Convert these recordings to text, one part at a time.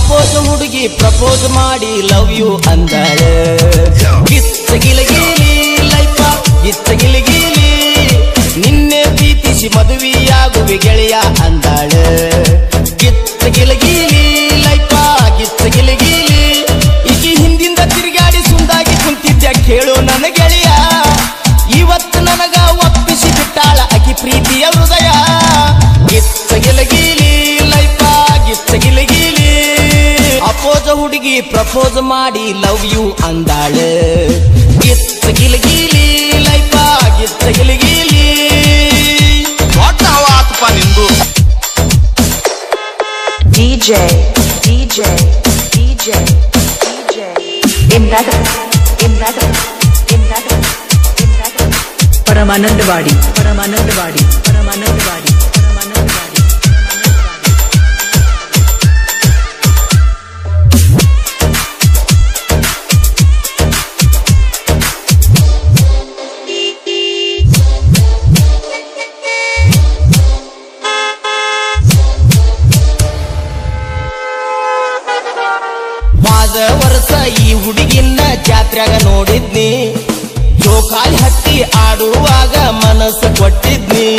Oppose ಹುಡುಗಿ propose ಮಾಡಿ love you ಅಂದಾಳ ಗಿಚ್ಚ ಗಿಲಗಿಲಿ ಲೈಫ ಗಿಚ್ಚ ಗಿಲಗಿಲಿ ನಿನ್ನೆ ಪ್ರೀತಿಸಿ ಮದುವೆಯಾಗುವೆ ಗೆಳೆಯ ಅಂದಾಳ ಗಿಚ್ಚ ಗಿಲಗಿಲಿ ಲೈಫ ಗಿಚ್ಚ ಗಿಲಗಿಲಿ ಈಕಿ ಹಿಂದಿಂದ ತಿರುಗಾಡಿ ಸುಂದಾಗಿ ಕುಂತಿದ್ದ ಕೇಳು ನನ್ನ ಗೆಳೆಯ ಇವತ್ತು ನನಗ ಒಪ್ಪಿಸಿ ಬಿಟ್ಟಾಳ ಅಕಿ ಪ್ರೀತಿಯ ಹೃದಯ ಗಿಚ್ಚ ಗಿಲಗಿಲಿ ಲೈಫ ಗಿಚ್ಚ ಗಿಲಗಿಲಿ ಅಪೋಸ ಹುಡುಗಿ ಪ್ರಪೋಸ್ ಮಾಡಿ ಲವ್ ಯು ಅಂದಾಳ ಗಿಚ್ಚ ಗಿಲಗಿಲಿ ಲೈಫ ಗಿಚ್ಚ ಗಿಲಗಿಲಿ ದೊಡ್ಡ ಹವ ಆತಪ್ಪ ನಿಂದು DJ, DJ, DJ, DJ. Inradam, Inradam, Inradam, Inradam. ಪರಮಾನಂದವಾಡಿ ಪರಮಾನಂದವಾಡಿ ಪರಮಾನಂದವಾಡಿ ಪರಮಾನಂದವಾಡಿ ವಾದ ವರ್ಷ ಈ ಹುಡುಗಿನ ಜಾತ್ರೆಗ ನೋಡಿದ್ನಿ ಜೋಕಾಲಿ ಹತ್ತಿ ಆಡುವಾಗ ಮನಸ್ಸು ಕೊಟ್ಟಿದ್ನಿ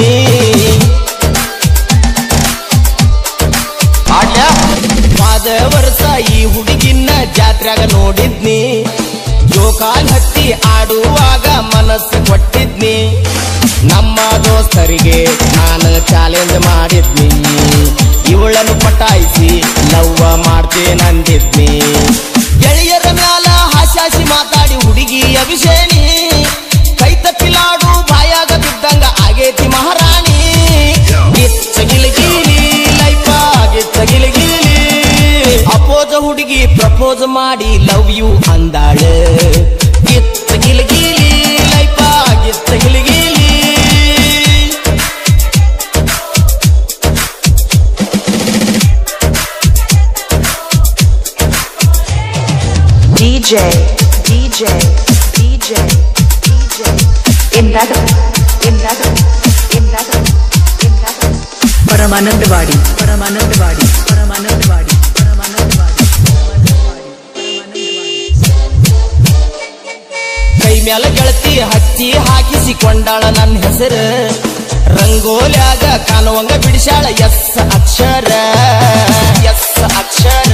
ಆಡ್ಯ ವಾದ ವರ್ಷ ಈ ಹುಡುಗಿನ ಜಾತ್ರೆಗ ನೋಡಿದ್ನಿ ಜೋಕಾಲಿ ಹತ್ತಿ ಆಡುವಾಗ ಮನಸ್ಸು ಕೊಟ್ಟಿದ್ನಿ ನಮ್ಮ ದೋಸ್ತರಿಗೆ ನಾನು ಚಾಲೆಂಜ್ ಮಾಡಿದ್ನಿ ಇವಳನ್ನು ಪಟಾಯಿಸಿ ಲವ್ವ ಮಾಡ್ತೇನಂದಿದ್ನಿ ಗೆಳೆಯರ ಮ್ಯಾಲ ಹಾಸ್ಯಾಸಿ ಮಾತಾಡಿ ಹುಡುಗಿ ಅಭಿಷೇಣಿ ಕೈ ತಪ್ಪಿಲಾಡು ಬಾಯಾಗ ಬಿದ್ದಂಗ ಆಗೇತಿ ಮಹಾರಾಣಿ ಗಿಚ್ಚ ಗಿಲಿಗಿಲಿ ಲೈಫ ಗಿಚ್ಚ ಗಿಲಿಗಿಲಿ ಅಪೋಸ ಹುಡುಗಿ ಪ್ರಪೋಸ್ ಮಾಡಿ ಲವ್ ಯು ಅಂದಾಳ ಗಿಚ್ಚ ಗಿಲಿಗಿಲಿ ಲೈಫ ಗಿಚ್ಚ ಗಿಲಿಗಿಲಿ DJ, DJ, DJ, DJ. Inradam, Inradam, Inradam, Inradam. ಪರಮಾನಂದವಾಡಿ ಪರಮಾನಂದವಾಡಿ ಪರಮಾನಂದವಾಡಿ ಪರಮಾನಂದವಾಡಿ ಪರಮಾನಂದವಾಡಿ ಕೈ ಮ್ಯಾಲ ಗೆಳತಿ ಹಚ್ಚಿ ಹಾಕಿಸಿಕೊಂಡಾಳ ನನ್ನ ಹೆಸರು ರಂಗೋಲ್ಯಾಗ ಕಾಣುವಂಗ ಬಿಡಿಸಾಳ ಎಸ್ ಅಕ್ಷರ ಎಸ್ ಅಕ್ಷರ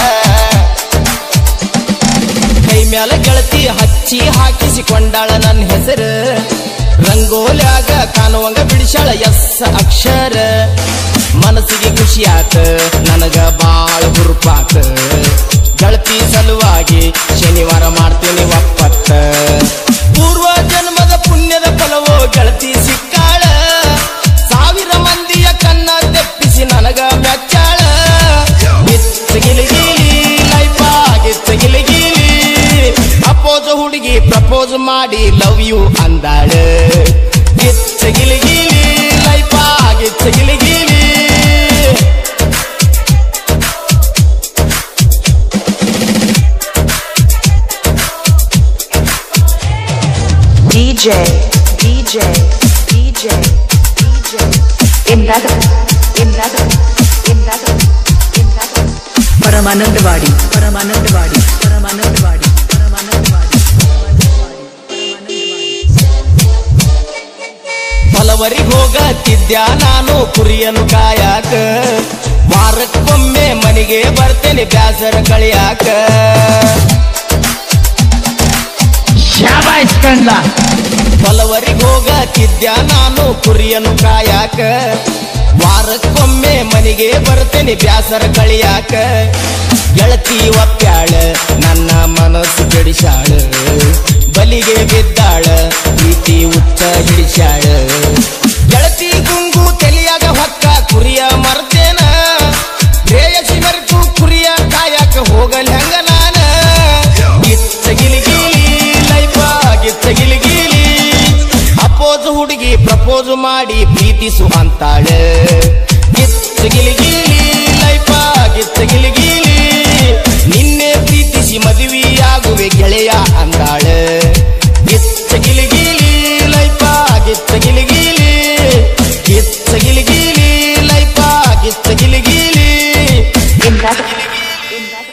ಕೈ ಮ್ಯಾಲ ಗೆಳತಿ ಹಚ್ಚಿ ಹಾಕಿಸಿಕೊಂಡಾಳ ನನ್ನ ಹೆಸರು ರಂಗೋಲ್ಯಾಗ ಕಾಣುವಂಗ ಬಿಡಿಸಾಳ ಎಸ್ ಅಕ್ಷರ ಮನಸ್ಸಿಗೆ ಖುಷಿ ಆತ ನನಗ ಬಾಳ ಹುರುಪಾತ ಗೆಳತಿ ಸಲುವಾಗಿ ಶನಿವಾರ ಮಾಡ್ತೀನಿ ಒಪ್ಪತ್ತ ಪೂರ್ವ ಜನ್ಮದ ಪುಣ್ಯದ ಫಲವೋ ಗೆಳತಿ ಸಿಕ್ಕಾಳ ಸಾವಿರ ಮಂದಿಯ ಕನ್ನ ತೆಪ್ಪಿಸಿ ನನಗ ಮೆಚ್ಚಾಳ ಗಿಚ್ಚ ಗಿಲಿಗಿಲಿ ಲೈಫ ಗಿಚ್ಚ ಗಿಲಿಗಿಲಿ ಅಪೋಸ ಹುಡುಗಿ ಪ್ರಪೋಸ್ ಮಾಡಿ ಲವ್ ಯು ಅಂದಾಳ ಗಿಚ್ಚ ಗಿಲಿಗಿಲಿ ಲೈಫ ಗಿಚ್ಚ ಗಿಲಿಗಿಲಿ DJ, DJ, DJ, DJ. Inradam, Inradam, Inradam, Inradam. ಪರಮಾನಂದವಾಡಿ ಪರಮಾನಂದವಾಡಿ ಪರಮಾನಂದವಾಡಿ ಪರಮಾನಂದವಾಡಿ ಪರಮಾನಂದವಾಡಿ ಹೊಲವರಿಗೆ ಹೋಗತ್ತಿದ್ಯ ನಾನು ಕುರಿಯನು ಕಾಯಾಕ ವಾರಕ್ಕೊಮ್ಮೆ ಮನೆಗೆ ಬರ್ತೇನೆ ಬ್ಯಾಸರ ಕಳಿಯಾಕ ಹೊಲವರಿಗೆ ಹೋಗತ್ತಿದ್ಯ ನಾನು ಕುರಿಯನು ಕಾಯಾಕ ವಾರಕ್ಕೊಮ್ಮೆ ಮನೆಗೆ ಬರ್ತೇನೆ ಬ್ಯಾಸರ ಕಳಿಯಾಕ ಗೆಳತಿ ಒಪ್ಪ್ಯಾಳ ನನ್ನ ಮನಸ್ಸು ಕೆಡಿಸಾಳ ಬಲಿಗೆ ಬಿದ್ದಾಳ ಪ್ರೀತಿ ಉಚ್ಚ ಹಿಡಿಸಾಳ ಗೆಳತಿ ಗುಂಗು ತಲಿಯಾಗ ಹೊಕ್ಕ ಕುರಿಯ ಮರ್ತೇನ ಪ್ರೇಯಸಿ ಮರೆತು ಕುರಿಯ ಕಾಯಕ ಹೋಗಲ್ ಹೆಂಗ ನಾನ ಗಿಚ್ಚ ಗಿಲಿಗಿಲಿ ಲೈಫ ಗಿಚ್ಚ ಗಿಲಿಗಿಲಿ ಅಪೋಸ್ ಹುಡುಗಿ ಪ್ರಪೋಸ್ ಮಾಡಿ ಪ್ರೀತಿಸು ಅಂತಾಳ ಗಿಚ್ಚ ಗಿಲಿಗಿಲಿ ಲೈಫ ಗಿಚ್ಚ ಗಿಲಿಗಿಲಿ ನಿನ್ನೆ ಪ್ರೀತಿಸಿ ಮದುವೆಯಾಗುವೆ ಗೆಳೆಯ ಅಂದಾಳ ಗಿಚ್ಚ ಗಿಲಿಗಿಲಿ ಲೈಫ ಗಿಚ್ಚ ಗಿಲಿಗಿಲಿ ಗಿಚ್ಚ ಗಿಲಿಗಿಲಿ ಲೈಫ ಗಿಚ್ಚ ಗಿಲಿಗಿಲಿ Inradam, in that